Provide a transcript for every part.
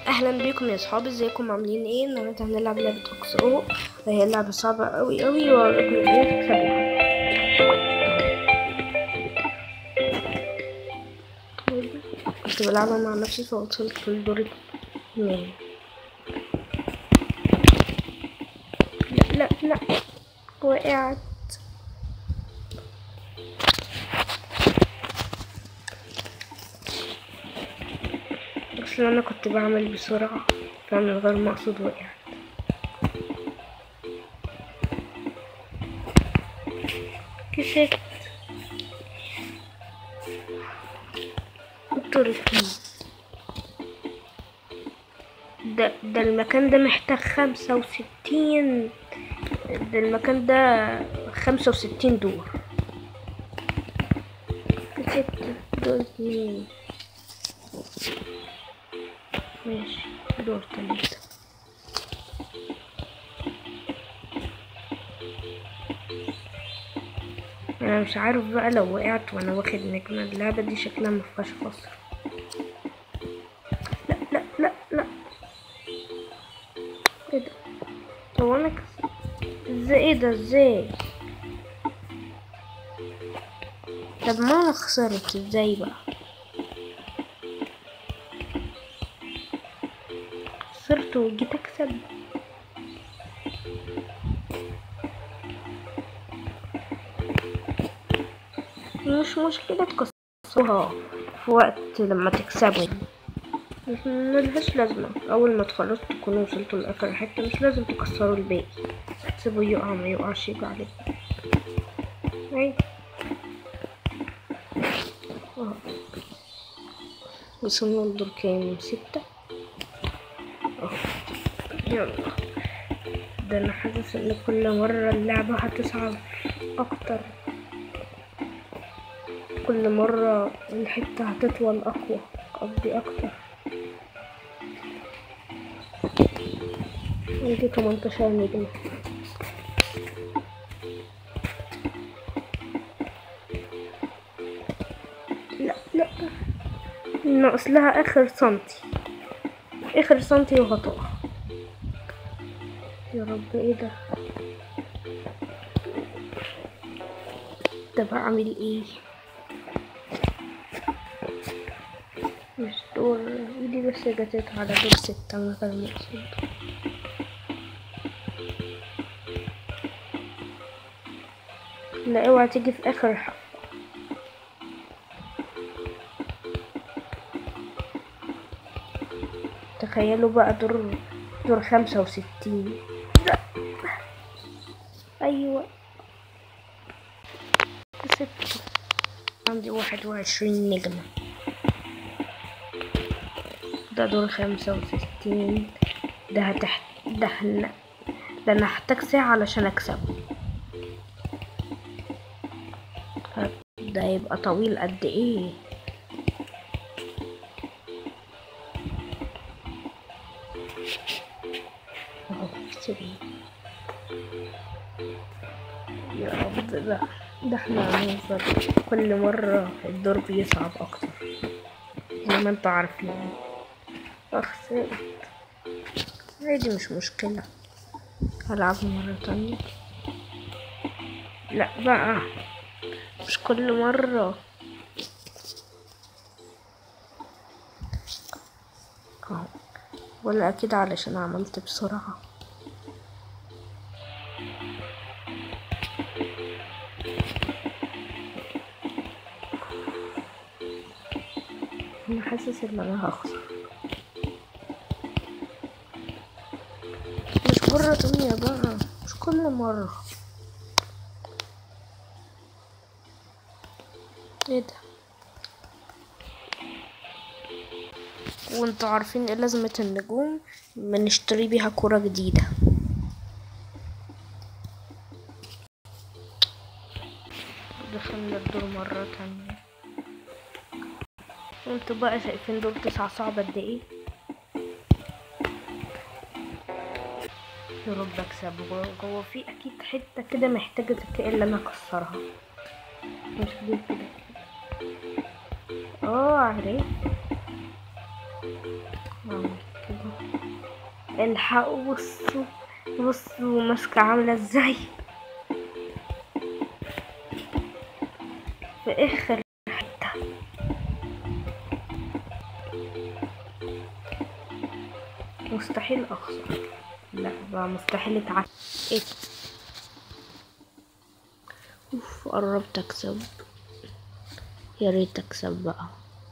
اهلا بيكم يا اصحابي ازيكم عاملين ايه النهارده هنلعب لعبه اكس او وهي لعبه صعبه قوي قوي واقول لكم ايه تكسبوها كنت بلعبها مع نفسي فوصلت للدور اتنين لا لا لا وقعت اصل انا كنت بعمل بسرعة فمن غير ما اقصد وقعت كسبت الدور اتنين ده ده المكان ده محتاج خمسة وستين ده المكان ده خمسة وستين دور كسبت دور اتنين ماشي دور تلاتة انا مش عارف بقى لو وقعت وانا واخد نجمة اللعبة دي شكلها مفيهاش خسر لا لا لا لا ايه ده هو انا كس- ازاي ايه ده ازاي طب ما انا خسرت ازاي بقى خسرت وجيت اكسب مش مشكلة تكسروها في وقت لما تكسبوا مش ملهاش لازمة أول ما تخلصوا تكونوا وصلتوا لآخر حتة مش لازم تكسروا الباقي تسيبوا يقع ما يقعش يجي عليكم أي أهو. وصلنا لدور كام ستة أهو يلا ده أنا حاسس إن كل مرة اللعبة هتصعب أكتر كل مرة الحتة هتطول أقوى قصدي أكتر عندي 18 نجمة لا لا ناقص لها آخر سنتي آخر سنتي وهتقع يا رب ايه ده ده بعمل ايه مش دور ايدي بس جتت على دور ستة من غير ما اقصد لا اوعى تيجي في اخر حق تخيلوا بقى دور دور خمسة وستين لا ايوه كسبت عندي واحد وعشرين نجمة ده دور خمسة وستين ده هتحت ده هن... ده انا هحتاج ساعة علشان اكسبه ده يبقى طويل قد ايه اهو كسبت يا رب ده ده احنا هنوصل كل مرة الدور بيصعب اكتر زي ما انتوا عارفين اخسرت عادي مش مشكلة هلعب مرة تانية لا بقى مش كل مرة اهو ولا اكيد علشان عملت بسرعة انا حاسس ان انا هخسر مش مرة تانية بقى مش كل مرة ايه ده وانتوا عارفين ايه لازمة النجوم بنشتري بيها كرة جديدة دخلنا الدور مرة تانية وانتوا بقى شايفين دور تسعة صعب قد ايه يا رب اكسب جوه جوه في اكيد حتة كده محتاجة ذكاء اللي انا اكسرها مش دي كده اه عرفت اعمل كده الحقوا بصوا بصوا ماسكة عاملة ازاي في اخر حتة مستحيل اخسر لا بقى مستحيل اتعب ايه ده؟ اوف قربت اكسب يا ريت اكسب بقى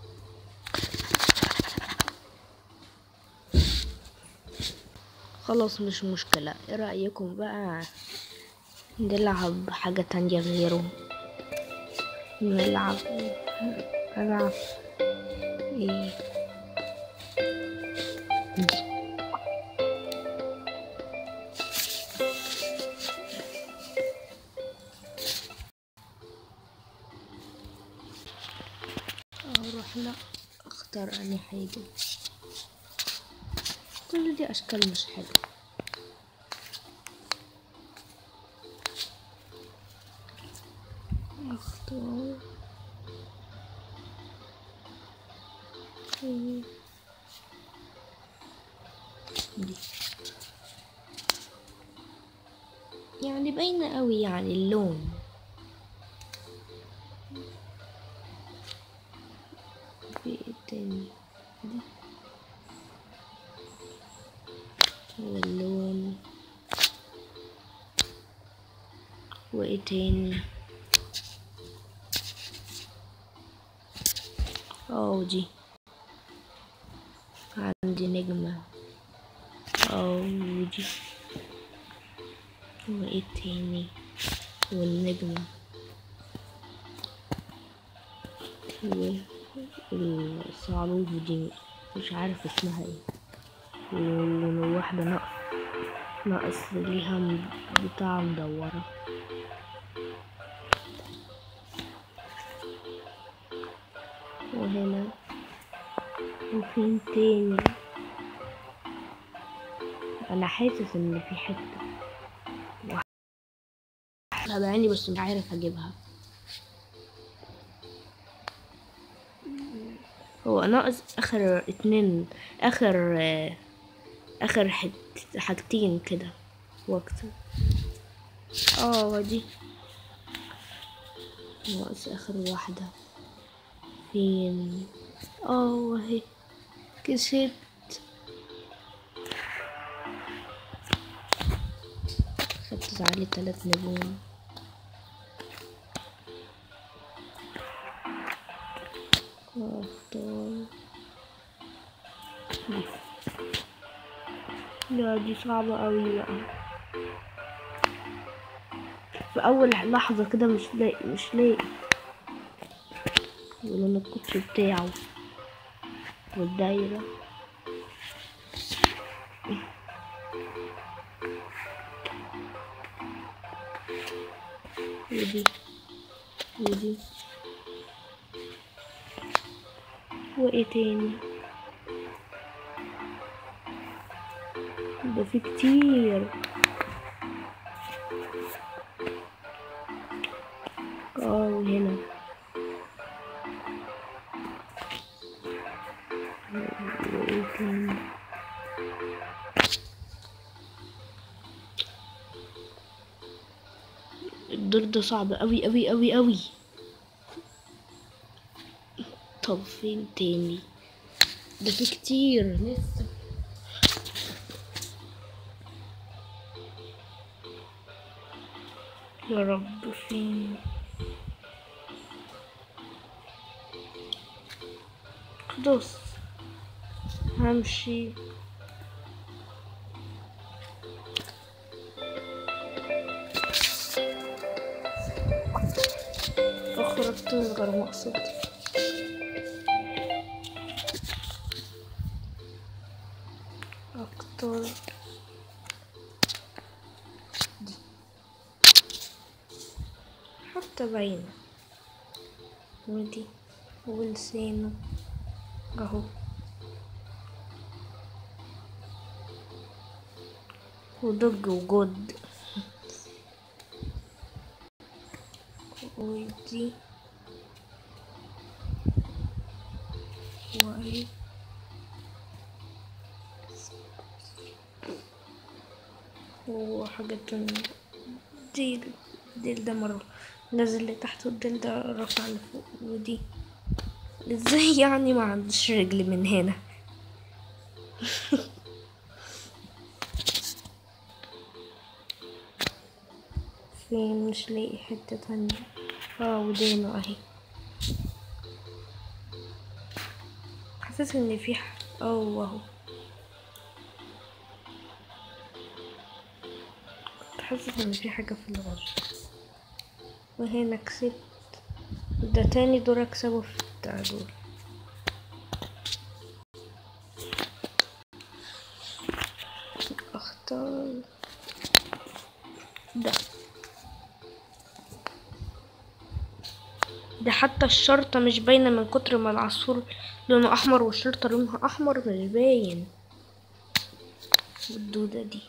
خلاص مش مشكلة ايه رأيكم بقى نلعب حاجة تانية غيره نلعب نلعب ايه دي اروح لا اختار اني حاجة كل دي اشكال مش حلوة اختار إيه. دي يعني باينة قوي يعني اللون في ايه تاني دي واللون وايه تاني اه دي عندي نجمة اه دي وايه تاني والنجمة والصاروخ دي مش عارف اسمها ايه وواحدة ناقص ناقص ليها م- بتاع مدورة وهنا وفين تاني انا حاسس ان في حتة واحدة بعيني بس مش عارف اجيبها هو ناقص اخر اتنين اخر آه، اخر حت... حاجتين كده وقت اه دي ناقص اخر واحدة فين اه وهي كسبت خدت عليه تلات نجوم واختار دي لا دي صعبة قوي بقى في أول لحظة كده مش لاقي مش لاقي ولون الكوتش بتاعه والدايرة ودي ودي وايه تاني ده في كتير اه وهنا وايه تاني الدور ده صعب قوي قوي قوي قوي طب فين تاني ده في كتير لسه يا رب فين خلاص همشي اخرجت من غير مقصد اكتر دي حتى باينة ودي ولسانه اهو ودج وجد ودي وايه وحاجات تانية ديل ديل ده مرة نازل لتحت والديل ده رافع لفوق ودي ازاي يعني ما عندش رجل من هنا فين مش لاقي حتة تانية اه ودينه اهي حاسس ان في ح... اه اهو كنت حاسس ان في حاجة في الغرب وهنا كسبت ده تاني دور اكسبه في بتاع دول اختار ده ده حتى الشرطة مش باينة من كتر ما العصفور لونه أحمر والشرطة لونها أحمر مش باين والدودة دي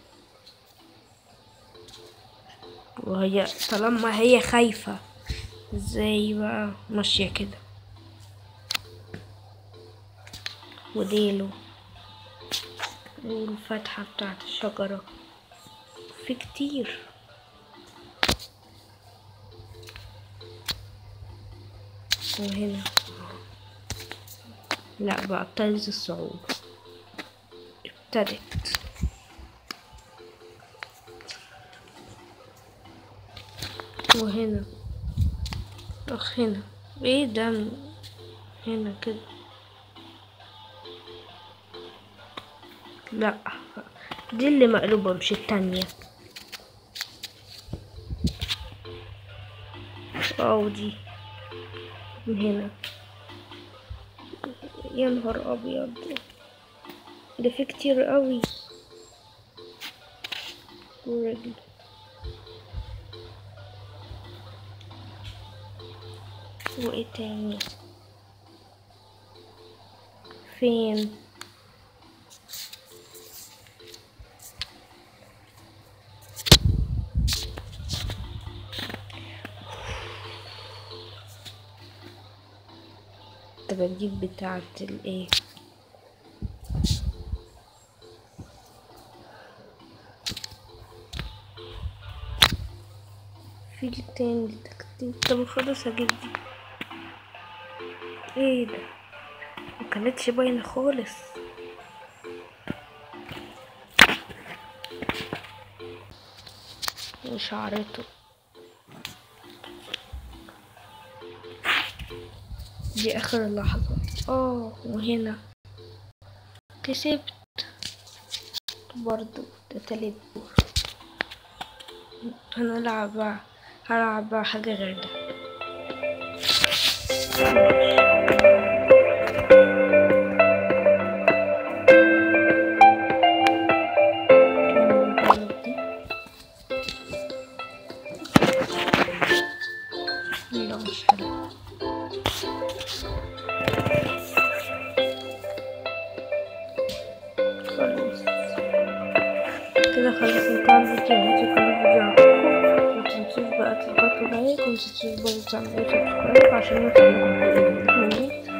وهي طالما هي خايفة ازاي بقى ماشية كده وديله والفتحة بتاعت الشجرة في كتير وهنا لا بقى ابتدت الصعوبة ابتدت وهنا اخ هنا ايه ده م- هنا كده لا دي اللي مقلوبة مش التانية اه دي من هنا يا نهار ابيض ده في كتير قوي ورجل وايه تاني فين طب اجيب بتاعة الايه في تاني ده كتير طب خلاص هجيب دي ايه ده مكانتش باينة خالص وشعرته دي اخر لحظة اه وهنا كسبت برضو ده تالت دور هنلعب بقى هلعب بقى حاجة غير ده لا مش حلو خلاص كده خلاص انتهى الفيديو هاتي كل فيديو عجبكم متنسوش بقى تضغطوا لايك ومتنسوش برضه تعملوا سبسكرايب عشان يوصلكم كل جديد مني